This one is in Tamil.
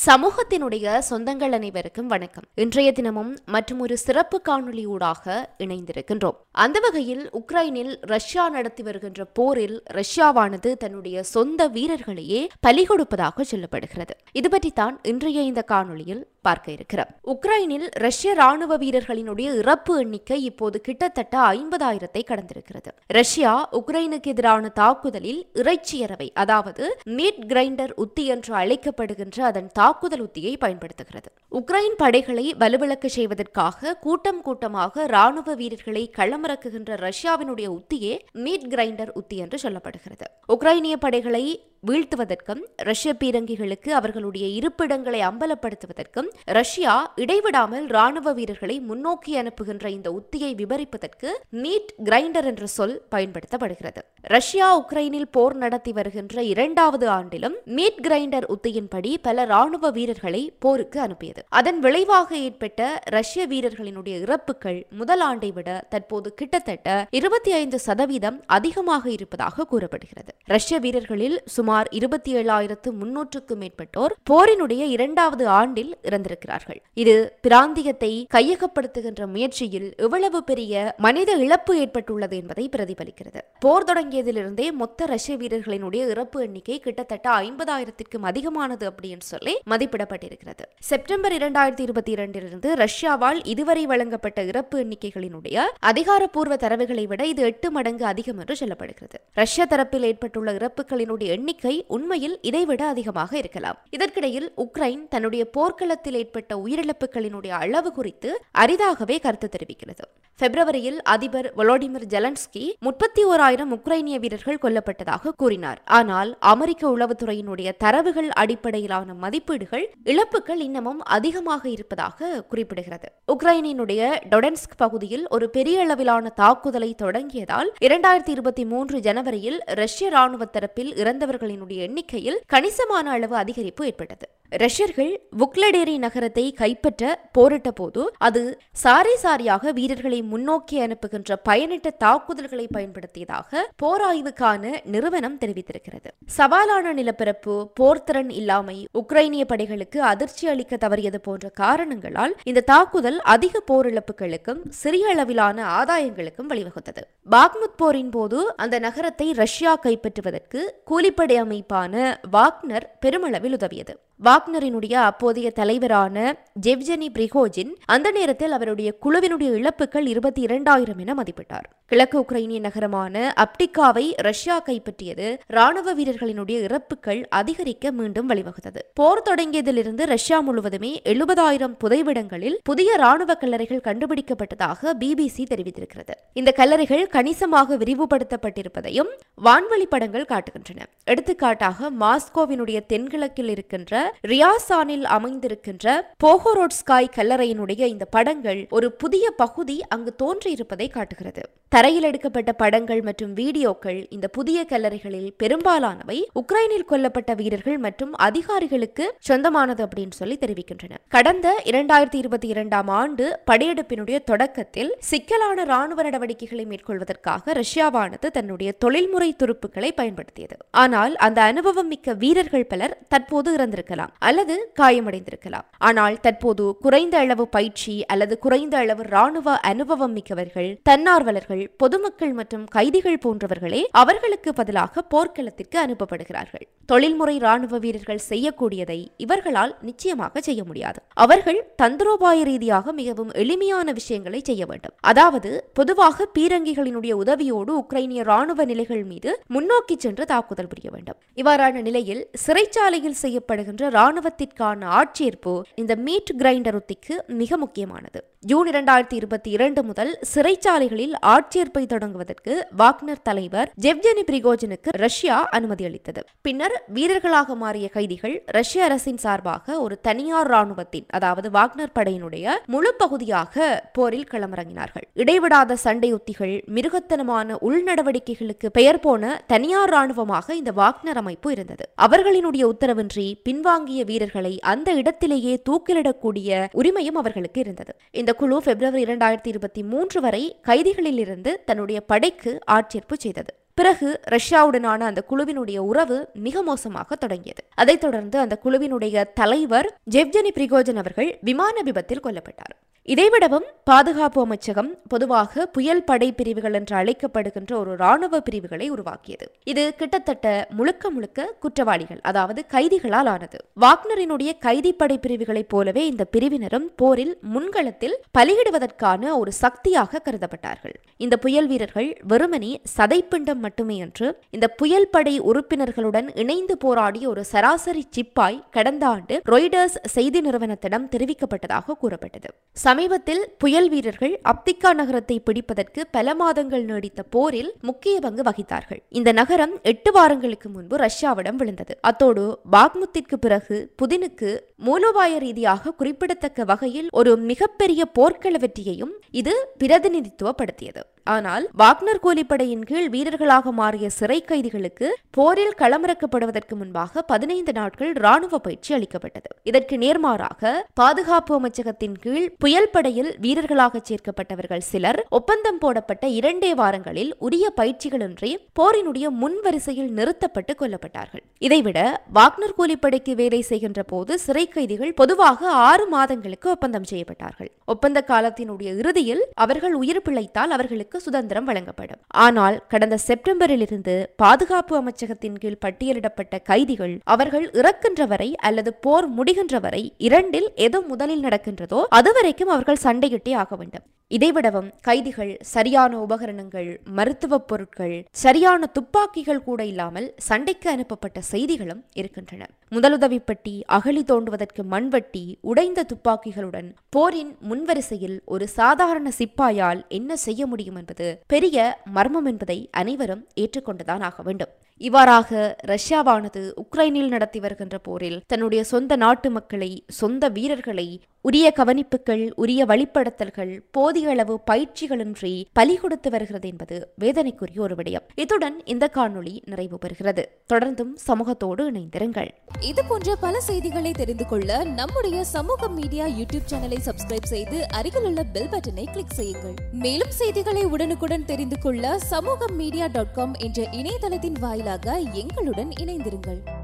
சமூகத்தினுடைய சொந்தங்கள் அனைவருக்கும் வணக்கம் இன்றைய தினமும் மற்றும் ஒரு சிறப்பு காணொளியூடாக இணைந்திருக்கின்றோம் அந்த வகையில் உக்ரைனில் ரஷ்யா நடத்தி வருகின்ற போரில் ரஷ்யாவானது தன்னுடைய சொந்த வீரர்களையே பலி கொடுப்பதாக சொல்லப்படுகிறது இது பற்றித்தான் இன்றைய இந்த காணொளியில் பார்க்க இருக்கிறோம் உக்ரைனில் ரஷ்ய ராணுவ வீரர்களினுடைய இறப்பு எண்ணிக்கை இப்போது கிட்டத்தட்ட ஐம்பதாயிரத்தை கடந்திருக்கிறது ரஷ்யா உக்ரைனுக்கு எதிரான தாக்குதலில் இறைச்சியரவை அதாவது மீட் கிரைண்டர் உத்தி என்று அழைக்கப்படுகின்ற அதன் தாக்குதல் உத்தியை பயன்படுத்துகிறது உக்ரைன் படைகளை வலுவிழக்க செய்வதற்காக கூட்டம் கூட்டமாக ராணுவ வீரர்களை களமிறக்குகின்ற ரஷ்யாவினுடைய உத்தியே மீட் கிரைண்டர் உத்தி என்று சொல்லப்படுகிறது உக்ரைனிய படைகளை வீழ்த்துவதற்கும் ரஷ்ய பீரங்கிகளுக்கு அவர்களுடைய இருப்பிடங்களை அம்பலப்படுத்துவதற்கும் ரஷ்யா இடைவிடாமல் ராணுவ வீரர்களை முன்னோக்கி அனுப்புகின்ற இந்த உத்தியை விவரிப்பதற்கு மீட் கிரைண்டர் என்ற சொல் பயன்படுத்தப்படுகிறது ரஷ்யா உக்ரைனில் போர் நடத்தி வருகின்ற இரண்டாவது ஆண்டிலும் மீட் கிரைண்டர் உத்தியின்படி பல ராணுவ வீரர்களை போருக்கு அனுப்பியது அதன் விளைவாக ஏற்பட்ட ரஷ்ய வீரர்களினுடைய இறப்புகள் முதல் ஆண்டை விட தற்போது கிட்டத்தட்ட இருபத்தி ஐந்து சதவீதம் அதிகமாக இருப்பதாக கூறப்படுகிறது ரஷ்ய வீரர்களில் சுமார் இருபத்தி ஏழாயிரத்து முன்னூற்றுக்கும் மேற்பட்டோர் போரினுடைய இரண்டாவது ஆண்டில் இறந்திருக்கிறார்கள் இது பிராந்தியத்தை கையகப்படுத்துகின்ற முயற்சியில் எவ்வளவு பெரிய மனித இழப்பு ஏற்பட்டுள்ளது என்பதை பிரதிபலிக்கிறது போர் தொடங்கியதிலிருந்தே மொத்த ரஷ்ய வீரர்களினுடைய இறப்பு எண்ணிக்கை கிட்டத்தட்ட ஐம்பதாயிரத்திற்கும் அதிகமானது அப்படின்னு சொல்லி மதிப்பிடப்பட்டிருக்கிறது செப்டம்பர் இரண்டாயிரத்தி இருபத்தி இரண்டிலிருந்து ரஷ்யாவால் இதுவரை வழங்கப்பட்ட இறப்பு எண்ணிக்கைகளினுடைய அதிகாரப்பூர்வ தரவுகளை விட இது எட்டு மடங்கு அதிகம் என்று சொல்லப்படுகிறது ரஷ்ய தரப்பில் ஏற்பட்டுள்ள இறப்புகளினுடைய எண்ணிக்கை உண்மையில் இதைவிட அதிகமாக இருக்கலாம் இதற்கிடையில் உக்ரைன் தன்னுடைய போர்க்களத்தில் ஏற்பட்ட உயிரிழப்புகளினுடைய அளவு குறித்து அரிதாகவே கருத்து தெரிவிக்கிறது பிப்ரவரியில் அதிபர் வொலோடிமிர் ஜெலன்ஸ்கி முப்பத்தி ஓராயிரம் உக்ரைனிய வீரர்கள் கொல்லப்பட்டதாக கூறினார் ஆனால் அமெரிக்க உளவுத்துறையினுடைய தரவுகள் அடிப்படையிலான மதிப்பீடுகள் இழப்புகள் இன்னமும் அதிகமாக இருப்பதாக குறிப்பிடுகிறது உக்ரைனினுடைய டொடென்ஸ்க் பகுதியில் ஒரு பெரிய அளவிலான தாக்குதலை தொடங்கியதால் இரண்டாயிரத்தி இருபத்தி மூன்று ஜனவரியில் ரஷ்ய ராணுவ தரப்பில் இறந்தவர்களினுடைய எண்ணிக்கையில் கணிசமான அளவு அதிகரிப்பு ஏற்பட்டது ரஷ்யர்கள் புக்லடேரி நகரத்தை கைப்பற்ற போரிட்ட போது அது சாரி சாரியாக வீரர்களை முன்னோக்கி அனுப்புகின்ற பயனிட்ட தாக்குதல்களை பயன்படுத்தியதாக போர் ஆய்வுக்கான நிறுவனம் தெரிவித்திருக்கிறது சவாலான நிலப்பரப்பு போர்த்திறன் இல்லாமை உக்ரைனிய படைகளுக்கு அதிர்ச்சி அளிக்க தவறியது போன்ற காரணங்களால் இந்த தாக்குதல் அதிக போர் இழப்புகளுக்கும் சிறிய அளவிலான ஆதாயங்களுக்கும் வழிவகுத்தது பாக்முத் போரின் போது அந்த நகரத்தை ரஷ்யா கைப்பற்றுவதற்கு கூலிப்படை அமைப்பான வாக்னர் பெருமளவில் உதவியது வாக்னரினுடைய அப்போதைய தலைவரான ஜெவ்ஜெனி பிரிகோஜின் அந்த நேரத்தில் அவருடைய குழுவினுடைய இழப்புகள் இருபத்தி இரண்டாயிரம் என மதிப்பிட்டார் கிழக்கு உக்ரைனிய நகரமான அப்டிகாவை ரஷ்யா கைப்பற்றியது ராணுவ வீரர்களினுடைய இறப்புகள் அதிகரிக்க மீண்டும் வழிவகுத்தது போர் தொடங்கியதிலிருந்து ரஷ்யா முழுவதுமே எழுபதாயிரம் புதைவிடங்களில் புதிய ராணுவ கல்லறைகள் கண்டுபிடிக்கப்பட்டதாக பிபிசி தெரிவித்திருக்கிறது இந்த கல்லறைகள் கணிசமாக விரிவுபடுத்தப்பட்டிருப்பதையும் வான்வழி படங்கள் காட்டுகின்றன எடுத்துக்காட்டாக மாஸ்கோவினுடைய தென்கிழக்கில் இருக்கின்ற ரியாசானில் அமைந்திருக்கின்ற போகோரோட்ஸ்காய் கல்லறையினுடைய இந்த படங்கள் ஒரு புதிய பகுதி அங்கு தோன்றியிருப்பதை காட்டுகிறது தரையில் எடுக்கப்பட்ட படங்கள் மற்றும் வீடியோக்கள் இந்த புதிய கல்லறைகளில் பெரும்பாலானவை உக்ரைனில் கொல்லப்பட்ட வீரர்கள் மற்றும் அதிகாரிகளுக்கு சொந்தமானது அப்படின்னு சொல்லி தெரிவிக்கின்றன கடந்த இரண்டாயிரத்தி இருபத்தி இரண்டாம் ஆண்டு படையெடுப்பினுடைய தொடக்கத்தில் சிக்கலான ராணுவ நடவடிக்கைகளை மேற்கொள்வதற்காக ரஷ்யாவானது தன்னுடைய தொழில்முறை துருப்புக்களை பயன்படுத்தியது ஆனால் அந்த அனுபவம் மிக்க வீரர்கள் பலர் தற்போது இறந்திருக்கலாம் அல்லது காயமடைந்திருக்கலாம் ஆனால் தற்போது குறைந்த அளவு பயிற்சி அல்லது குறைந்த அளவு ராணுவ அனுபவம் மிக்கவர்கள் தன்னார்வலர்கள் பொதுமக்கள் மற்றும் கைதிகள் போன்றவர்களே அவர்களுக்கு பதிலாக போர்க்களத்திற்கு அனுப்பப்படுகிறார்கள் தொழில்முறை ராணுவ வீரர்கள் செய்யக்கூடியதை இவர்களால் நிச்சயமாக செய்ய முடியாது அவர்கள் தந்திரோபாய ரீதியாக மிகவும் எளிமையான விஷயங்களை செய்ய வேண்டும் அதாவது பொதுவாக பீரங்கிகளினுடைய உதவியோடு உக்ரைனிய ராணுவ நிலைகள் மீது முன்னோக்கி சென்று தாக்குதல் புரிய வேண்டும் இவ்வாறான நிலையில் சிறைச்சாலையில் செய்யப்படுகின்ற ராணுவத்திற்கான ஆட்சேர்ப்பு இந்த மீட் கிரைண்டர் உத்திக்கு மிக முக்கியமானது ஜூன் இரண்டாயிரத்தி இருபத்தி இரண்டு முதல் சிறைச்சாலைகளில் ஆட்சேர்ப்பை தொடங்குவதற்கு வாக்னர் தலைவர் ஜெவ்ஜெனி பிரிகோஜனுக்கு ரஷ்யா அனுமதி அளித்தது பின்னர் வீரர்களாக மாறிய கைதிகள் ரஷ்ய அரசின் சார்பாக ஒரு தனியார் ராணுவத்தின் அதாவது வாக்னர் படையினுடைய முழு பகுதியாக போரில் களமிறங்கினார்கள் இடைவிடாத சண்டை உத்திகள் மிருகத்தனமான உள்நடவடிக்கைகளுக்கு பெயர் போன தனியார் ராணுவமாக இந்த வாக்னர் அமைப்பு இருந்தது அவர்களினுடைய உத்தரவின்றி பின்வாங்கிய வீரர்களை அந்த இடத்திலேயே தூக்கிலிடக்கூடிய உரிமையும் அவர்களுக்கு இருந்தது இந்த குழு பிப்ரவரி இரண்டாயிரத்தி இருபத்தி மூன்று வரை கைதிகளில் இருந்து தன்னுடைய படைக்கு ஆட்சேர்ப்பு செய்தது பிறகு ரஷ்யாவுடனான அந்த குழுவினுடைய உறவு மிக மோசமாக தொடங்கியது அதைத் தொடர்ந்து அந்த குழுவினுடைய தலைவர் ஜெவ்ஜெனி பிரிகோஜன் அவர்கள் விமான விபத்தில் கொல்லப்பட்டார் இதைவிடவும் பாதுகாப்பு அமைச்சகம் பொதுவாக புயல் படை பிரிவுகள் என்று அழைக்கப்படுகின்ற ஒரு ராணுவ பிரிவுகளை உருவாக்கியது இது கிட்டத்தட்ட முழுக்க முழுக்க குற்றவாளிகள் அதாவது கைதிகளால் ஆனது வாக்னரினுடைய கைதிப்படை பிரிவுகளைப் போலவே இந்த பிரிவினரும் போரில் முன்களத்தில் பலியிடுவதற்கான ஒரு சக்தியாக கருதப்பட்டார்கள் இந்த புயல் வீரர்கள் வெறுமனே சதைப்பிண்டம் மட்டுமே என்று இந்த புயல் படை உறுப்பினர்களுடன் இணைந்து போராடிய ஒரு சராசரி சிப்பாய் கடந்த ஆண்டு ரொய்டர்ஸ் செய்தி நிறுவனத்திடம் தெரிவிக்கப்பட்டதாக கூறப்பட்டது சமீபத்தில் புயல் வீரர்கள் அப்திகா நகரத்தை பிடிப்பதற்கு பல மாதங்கள் நீடித்த போரில் முக்கிய பங்கு வகித்தார்கள் இந்த நகரம் எட்டு வாரங்களுக்கு முன்பு ரஷ்யாவிடம் விழுந்தது அத்தோடு பாக்முத்திற்கு பிறகு புதினுக்கு மூலோபாய ரீதியாக குறிப்பிடத்தக்க வகையில் ஒரு மிகப்பெரிய போர்க்கள வெற்றியையும் இது பிரதிநிதித்துவப்படுத்தியது ஆனால் வாக்னர் கூலிப்படையின் கீழ் வீரர்களாக மாறிய சிறை கைதிகளுக்கு போரில் களமிறக்கப்படுவதற்கு முன்பாக பதினைந்து நாட்கள் ராணுவ பயிற்சி அளிக்கப்பட்டது இதற்கு நேர்மாறாக பாதுகாப்பு அமைச்சகத்தின் கீழ் புயல் படையில் வீரர்களாக சேர்க்கப்பட்டவர்கள் சிலர் ஒப்பந்தம் போடப்பட்ட இரண்டே வாரங்களில் உரிய பயிற்சிகளின்றி போரினுடைய முன்வரிசையில் நிறுத்தப்பட்டு கொல்லப்பட்டார்கள் இதைவிட வாக்னர் கூலிப்படைக்கு வேலை செய்கின்ற போது சிறை கைதிகள் பொதுவாக ஆறு மாதங்களுக்கு ஒப்பந்தம் செய்யப்பட்டார்கள் ஒப்பந்த காலத்தினுடைய இறுதியில் அவர்கள் உயிர் பிழைத்தால் அவர்களுக்கு சுதந்திரம் வழங்கப்படும் ஆனால் கடந்த செப்டம்பரில் இருந்து பாதுகாப்பு அமைச்சகத்தின் கீழ் பட்டியலிடப்பட்ட கைதிகள் அவர்கள் இறக்கின்ற வரை அல்லது போர் முடிகின்ற வரை இரண்டில் எது முதலில் நடக்கின்றதோ அதுவரைக்கும் அவர்கள் சண்டையிட்டே ஆக வேண்டும் இதைவிடவும் கைதிகள் சரியான உபகரணங்கள் மருத்துவப் பொருட்கள் சரியான துப்பாக்கிகள் கூட இல்லாமல் சண்டைக்கு அனுப்பப்பட்ட செய்திகளும் இருக்கின்றன முதலுதவி பெட்டி அகழி தோண்டுவதற்கு மண்வெட்டி உடைந்த துப்பாக்கிகளுடன் போரின் முன்வரிசையில் ஒரு சாதாரண சிப்பாயால் என்ன செய்ய முடியும் என்பது பெரிய மர்மம் என்பதை அனைவரும் ஏற்றுக்கொண்டுதான் ஆக வேண்டும் இவ்வாறாக ரஷ்யாவானது உக்ரைனில் நடத்தி வருகின்ற போரில் தன்னுடைய சொந்த நாட்டு மக்களை சொந்த வீரர்களை உரிய கவனிப்புகள் உரிய வழிப்படுத்தல்கள் போதிய அளவு பயிற்சிகளின்றி பலி கொடுத்து வருகிறது என்பது வேதனைக்குரிய ஒரு விடயம் இத்துடன் இந்த காணொளி நிறைவு பெறுகிறது தொடர்ந்தும் சமூகத்தோடு இணைந்திருங்கள் இது போன்ற பல செய்திகளை தெரிந்து கொள்ள நம்முடைய சமூக மீடியா யூடியூப் சேனலை சப்ஸ்கிரைப் செய்து அருகில் உள்ள பெல் பட்டனை கிளிக் செய்யுங்கள் மேலும் செய்திகளை உடனுக்குடன் தெரிந்து கொள்ள சமூக மீடியா டாட் காம் என்ற இணையதளத்தின் வாயிலாக எங்களுடன் இணைந்திருங்கள்